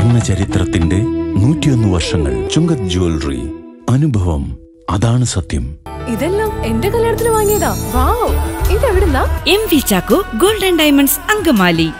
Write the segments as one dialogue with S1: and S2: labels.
S1: സ്വർണ്ണ ചരിത്രത്തിന്റെ നൂറ്റിയൊന്ന് വർഷങ്ങൾ ചുങ്കത് ജ്വല്ലറി അനുഭവം അതാണ് സത്യം
S2: ഇതെല്ലാം എന്റെ കല്യാണത്തിന് വാങ്ങിയതാ വാവ് ഇതെവിടുന്നാ
S3: M V Chacko golden diamonds Angamaly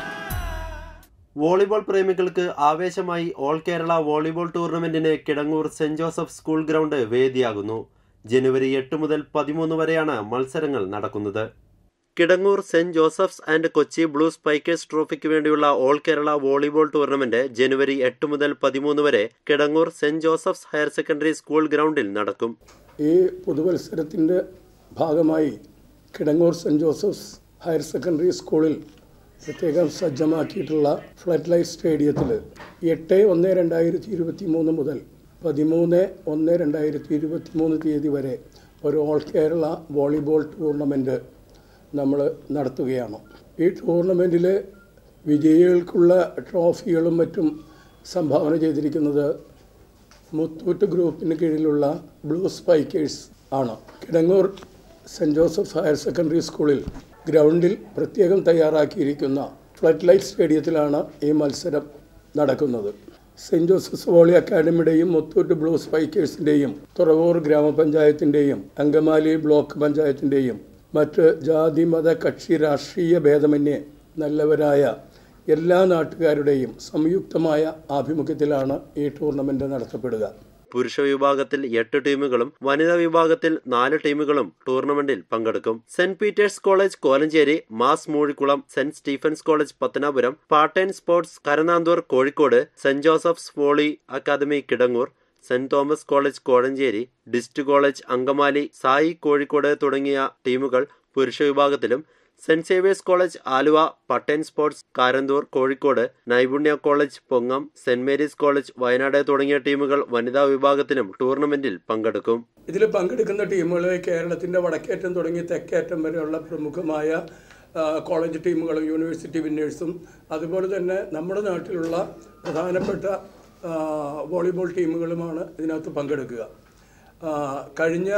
S4: volleyball പ്രേമികൾക്ക് ആവേശമായി ഓൾ കേരള വോളിബോൾ ടൂർണമെന്റിന് Kidangoor saint Joseph school ground വേദിയാകുന്നു ജനുവരി എട്ട് മുതൽ പതിമൂന്ന് വരെയാണ് മത്സരങ്ങൾ നടക്കുന്നത് Kidangoor saint Joseph's and Kochi blue spikers ട്രോഫിക്ക് വേണ്ടിയുള്ള ഓൾ കേരള വോളിബോൾ ടൂർണമെന്റ് ജനുവരി എട്ട് മുതൽ പതിമൂന്ന് വരെ Kidangoor saint Joseph's higher secondary school ഗ്രൗണ്ടിൽ നടക്കും
S5: ഈ പൊതുമത്സരത്തിൻ്റെ ഭാഗമായി Kidangoor saint Joseph's higher secondary സ്കൂളിൽ പ്രത്യേകം സജ്ജമാക്കിയിട്ടുള്ള ഫ്ലഡ് ലൈറ്റ് സ്റ്റേഡിയത്തിൽ എട്ട് ഒന്ന് രണ്ടായിരത്തി ഇരുപത്തി മൂന്ന് മുതൽ പതിമൂന്ന് ഒന്ന് രണ്ടായിരത്തി ഇരുപത്തി മൂന്ന് തീയതി വരെ ഒരു ഓൾ കേരള വോളിബോൾ ടൂർണമെൻറ്റ് നമ്മൾ നടത്തുകയാണ് ഈ ടൂർണമെൻറ്റിൽ വിജയികൾക്കുള്ള ട്രോഫികളും മറ്റും സംഭാവന ചെയ്തിരിക്കുന്നത് മുത്തൂറ്റ് ഗ്രൂപ്പിന് കീഴിലുള്ള ബ്ലൂ സ്പൈക്കേഴ്സ് ആണ് Kidangoor saint Joseph higher secondary സ്കൂളിൽ ഗ്രൗണ്ടിൽ പ്രത്യേകം തയ്യാറാക്കിയിരിക്കുന്ന ഫ്ലഡ് ലൈറ്റ് സ്റ്റേഡിയത്തിലാണ് ഈ മത്സരം നടക്കുന്നത് സെൻറ് ജോസഫ്സ് വോളി അക്കാഡമിയുടെയും മുത്തൂറ്റ് ബ്ലൂ സ്പൈക്കേഴ്സിൻ്റെയും തുറവൂർ ഗ്രാമപഞ്ചായത്തിൻ്റെയും അങ്കമാലി ബ്ലോക്ക് പഞ്ചായത്തിൻ്റെയും മറ്റ് ജാതി മത കക്ഷി രാഷ്ട്രീയ ഭേദമന്യേ നല്ലവരായ എല്ലാ നാട്ടുകാരുടെയും സംയുക്തമായ ആഭിമുഖ്യത്തിലാണ് ഈ ടൂർണമെന്റ് നടത്തപ്പെടുക
S4: പുരുഷ വിഭാഗത്തിൽ എട്ട് ടീമുകളും വനിതാ വിഭാഗത്തിൽ നാല് ടീമുകളും ടൂർണമെന്റിൽ പങ്കെടുക്കും സെന്റ് പീറ്റേഴ്സ് കോളേജ് കോലഞ്ചേരി മാസ് Moozhikkulam saint Stephen's college Pathanapuram pattern sports Karanthur Kozhikode saint Joseph's volley academy Kidangoor saint Thomas college Kozhencherry DIST college Angamaly SAI Kozhikode തുടങ്ങിയ ടീമുകൾ പുരുഷ വിഭാഗത്തിലും saint Xavier's college Aluva pattern sports Karanthur Kozhikode Naipunya college Pongam saint Mary's college Wayanad തുടങ്ങിയ ടീമുകൾ വനിതാ വിഭാഗത്തിലും ടൂർണമെന്റിൽ പങ്കെടുക്കും
S5: ഇതിൽ പങ്കെടുക്കുന്ന ടീമുകൾ കേരളത്തിൻ്റെ വടക്കേറ്റം തുടങ്ങി തെക്കേറ്റം വരെയുള്ള പ്രമുഖമായ ആ, കോളേജ് ടീമുകളും യൂണിവേഴ്സിറ്റി വിന്നേഴ്സും അതുപോലെ തന്നെ നമ്മുടെ നാട്ടിലുള്ള പ്രധാനപ്പെട്ട ആ, വോളിബോൾ ടീമുകളുമാണ് ഇതിനകത്ത് പങ്കെടുക്കുക ആ, കഴിഞ്ഞ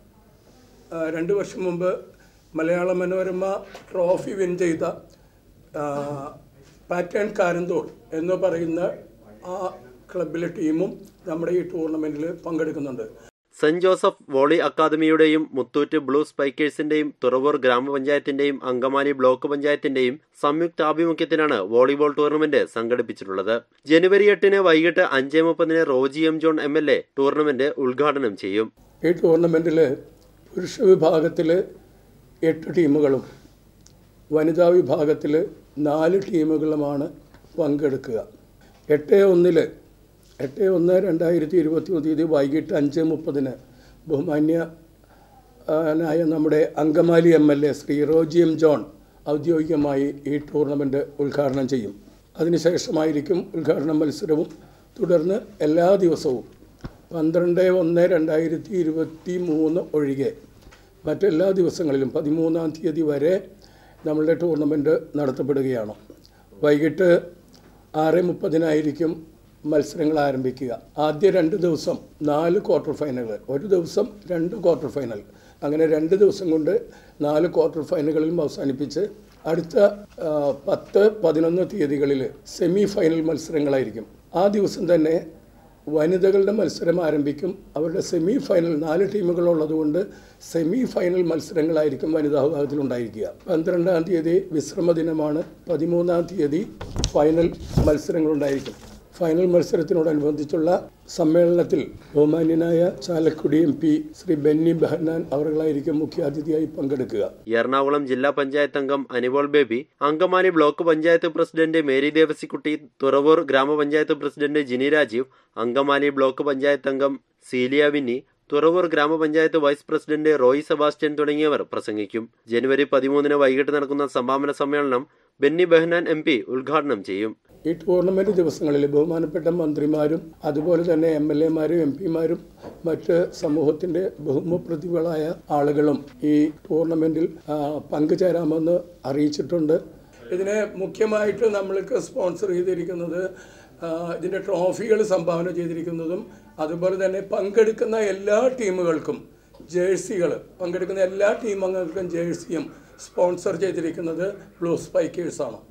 S5: ആ, രണ്ട് വർഷം മുമ്പ് മലയാള മനോരമ ട്രോഫി വിൻ ചെയ്ത ആ, പാറ്റേൺ കാരന്തൂർ എന്ന് പറയുന്ന ആ ക്ലബിലെ ടീമും നമ്മുടെ ഈ ടൂർണമെൻറ്റിൽ പങ്കെടുക്കുന്നുണ്ട്
S4: സെന്റ് ജോസഫ് വോളി അക്കാദമിയുടെയും മുത്തൂറ്റ് ബ്ലൂ സ്പൈക്കേഴ്സിന്റെയും തുറവൂർ ഗ്രാമപഞ്ചായത്തിന്റെയും അങ്കമാലി ബ്ലോക്ക് പഞ്ചായത്തിന്റെയും സംയുക്താഭിമുഖ്യത്തിലാണ് വോളിബോൾ ടൂർണമെന്റ് സംഘടിപ്പിച്ചിട്ടുള്ളത് ജനുവരി എട്ടിന് വൈകിട്ട് അഞ്ചേ മുപ്പതിന് Roji M John M L A tournament ഉദ്ഘാടനം ചെയ്യും
S5: ഈ ടൂർണമെൻറ്റിൽ പുരുഷ വിഭാഗത്തിൽ എട്ട് ടീമുകളും വനിതാ വിഭാഗത്തിൽ നാല് ടീമുകളുമാണ് പങ്കെടുക്കുക എട്ട് ഒന്നിൽ എട്ട് ഒന്ന് രണ്ടായിരത്തി ഇരുപത്തി മൂന്ന് തീയതി വൈകിട്ട് അഞ്ച് മുപ്പതിന് ബഹുമാന്യ ആ, നായ നമ്മുടെ Angamaly M L A Shri Roji M John ഔദ്യോഗികമായി ഈ ടൂർണമെൻറ്റ് ഉദ്ഘാടനം ചെയ്യും അതിനുശേഷമായിരിക്കും ഉദ്ഘാടന മത്സരവും തുടർന്ന് എല്ലാ ദിവസവും പന്ത്രണ്ട് ഒന്ന് രണ്ടായിരത്തി ഇരുപത്തി മൂന്ന് ഒഴികെ മറ്റെല്ലാ ദിവസങ്ങളിലും പതിമൂന്നാം തീയതി വരെ നമ്മളുടെ ടൂർണമെൻറ്റ് നടത്തപ്പെടുകയാണ് വൈകിട്ട് ആറ് മുപ്പതിനായിരിക്കും മത്സരങ്ങൾ ആരംഭിക്കുക ആദ്യ രണ്ട് ദിവസം നാല് ക്വാർട്ടർ ഫൈനലുകൾ ഒരു ദിവസം രണ്ട് ക്വാർട്ടർ ഫൈനൽ അങ്ങനെ രണ്ട് ദിവസം കൊണ്ട് നാല് ക്വാർട്ടർ ഫൈനലുകളിലും അവസാനിപ്പിച്ച് അടുത്ത ആ, പത്ത് പതിനൊന്ന് തീയതികളിൽ സെമി ഫൈനൽ മത്സരങ്ങളായിരിക്കും ആ ദിവസം തന്നെ വനിതകളുടെ മത്സരം ആരംഭിക്കും അവരുടെ സെമി ഫൈനൽ നാല് ടീമുകളുള്ളതുകൊണ്ട് സെമി ഫൈനൽ മത്സരങ്ങളായിരിക്കും വനിതാ വിഭാഗത്തിൽ ഉണ്ടായിരിക്കുക പന്ത്രണ്ടാം തീയതി വിശ്രമ ദിനമാണ് പതിമൂന്നാം തീയതി ഫൈനൽ മത്സരങ്ങളുണ്ടായിരിക്കും ഫൈനൽ മത്സരത്തിനോടനുബന്ധിച്ചുള്ള സമ്മേളനത്തിൽ ബഹുമാന്യനായ ചാലക്കുടി എം പി ശ്രീ ബെന്നി ബെഹന്നാൻ അവர்களായിരിക്കും മുഖ്യാതിഥിയായി പങ്കെടുക്കുക
S4: എറണാകുളം ജില്ലാ പഞ്ചായത്ത് അംഗം Animol Baby Angamaly block panchayat president Mary Devasikutty Thuravoor ഗ്രാമപഞ്ചായത്ത് പ്രസിഡന്റ് ജിനി രാജീവ് അങ്കമാലി ബ്ലോക്ക് പഞ്ചായത്ത് അംഗം സീലിയ വിന്നി തുറവൂർ ഗ്രാമപഞ്ചായത്ത് വൈസ് പ്രസിഡന്റ് റോയ് സെബാസ്റ്റ്യൻ തുടങ്ങിയവർ പ്രസംഗിക്കും ജനുവരി പതിമൂന്നിന് വൈകിട്ട് നടക്കുന്ന സമാപന സമ്മേളനം ബെന്നി ബെഹ്നാൻ എം പി ഉദ്ഘാടനം ചെയ്യും
S5: ഈ ടൂർണമെന്റ് ദിവസങ്ങളിൽ ബഹുമാനപ്പെട്ട മന്ത്രിമാരും അതുപോലെ തന്നെ എം എൽ എമാരും എം പിമാരും മറ്റ് സമൂഹത്തിന്റെ ബഹുമപ്രതിഭകളായ ആളുകളും ഈ ടൂർണമെന്റിൽ ആ, പങ്കുചേരാമെന്ന് അറിയിച്ചിട്ടുണ്ട് ഇതിനെ മുഖ്യമായിട്ട് നമ്മൾക്ക് സ്പോൺസർ ചെയ്തിരിക്കുന്നത് ആ, ഇതിന്റെ ട്രോഫികൾ സംഭാവന ചെയ്തിരിക്കുന്നതും അതുപോലെ തന്നെ പങ്കെടുക്കുന്ന എല്ലാ ടീമുകൾക്കും ജേഴ്സികൾ പങ്കെടുക്കുന്ന എല്ലാ ടീം അംഗങ്ങൾക്കും ജേഴ്സിയും സ്പോൺസർ ചെയ്തിരിക്കുന്നത് ബ്ലൂ സ്പൈക്കേഴ്സാണ്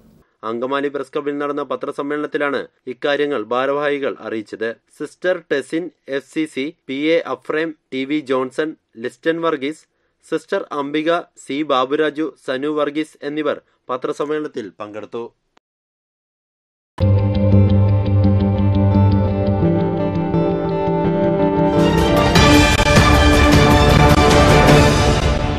S4: അങ്കമാലി പ്രസ് ക്ലബിൽ നടന്ന പത്രസമ്മേളനത്തിലാണ് ഇക്കാര്യങ്ങൾ ഭാരവാഹികൾ അറിയിച്ചത് sister Tessin F C C P A Aphrem T V Johnson Liston Varghese sister Ambika C Baburaju Sanu Varghese എന്നിവർ പത്രസമ്മേളനത്തിൽ പങ്കെടുത്തു